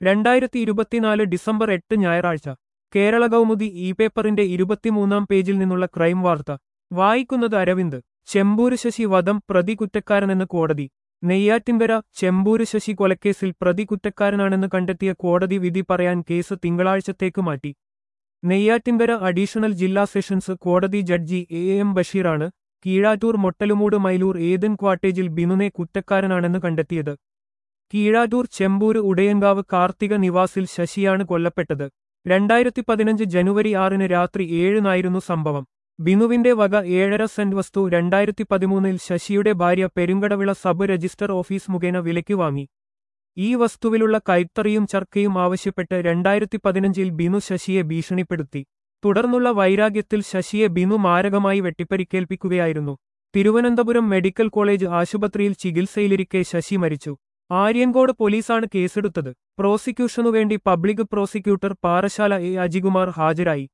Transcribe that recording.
രണ്ടായിരത്തി ഇരുപത്തിനാല് ഡിസംബർ എട്ട് ഞായറാഴ്ച കേരള കൗമുദി ഇ പേപ്പറിന്റെ ഇരുപത്തിമൂന്നാം പേജിൽ നിന്നുള്ള ക്രൈം വാർത്ത വായിക്കുന്നത് അരവിന്ദ് ചെമ്പൂര് ശശി വധം പ്രതി കുറ്റക്കാരനെന്ന് കോടതി നെയ്യാറ്റിൻകര ചെമ്പൂര് ശശി കൊലക്കേസിൽ പ്രതി കുറ്റക്കാരനാണെന്ന് കണ്ടെത്തിയ കോടതി വിധി പറയാൻ കേസ് തിങ്കളാഴ്ചത്തേക്ക് മാറ്റി നെയ്യാറ്റിൻകര അഡീഷണൽ ജില്ലാ സെഷൻസ് കോടതി ജഡ്ജി എ എം ബഷീറാണ് കീഴാറ്റൂർ മൊട്ടലുമൂട് മൈലൂർ ഏതൻ ക്വാട്ടേജിൽ ബിനുനെ കുറ്റക്കാരനാണെന്ന് കണ്ടെത്തിയത് കീഴാറ്റൂർ ചെമ്പൂര് ഉടയൻകാവ് കാർത്തിക നിവാസിൽ ശശിയാണ് കൊല്ലപ്പെട്ടത് രണ്ടായിരത്തി പതിനഞ്ച് ജനുവരി ആറിന് രാത്രി ഏഴിനായിരുന്നു സംഭവം ബിനുവിന്റെ വക ഏഴര സെന്റ് വസ്തു രണ്ടായിരത്തി പതിമൂന്നിൽ ശശിയുടെ ഭാര്യ പെരുങ്കടവിള സബ് രജിസ്റ്റർ ഓഫീസ് മുഖേന വിലയ്ക്ക് വാങ്ങി ഈ വസ്തുവിലുള്ള കൈത്തറിയും ചർക്കയും ആവശ്യപ്പെട്ട് രണ്ടായിരത്തി പതിനഞ്ചിൽ ബിനു ശശിയെ ഭീഷണിപ്പെടുത്തി തുടർന്നുള്ള വൈരാഗ്യത്തിൽ ശശിയെ ബിനു മാരകമായി വെട്ടിപ്പരിക്കേൽപ്പിക്കുകയായിരുന്നു തിരുവനന്തപുരം മെഡിക്കൽ കോളേജ് ആശുപത്രിയിൽ ചികിത്സയിലിരിക്കെ ശശി മരിച്ചു ആര്യൻകോട് പോലീസാണ് കേസെടുത്തത് പ്രോസിക്യൂഷനുവേണ്ടി public prosecutor Parassala A Ajikumar ഹാജരായി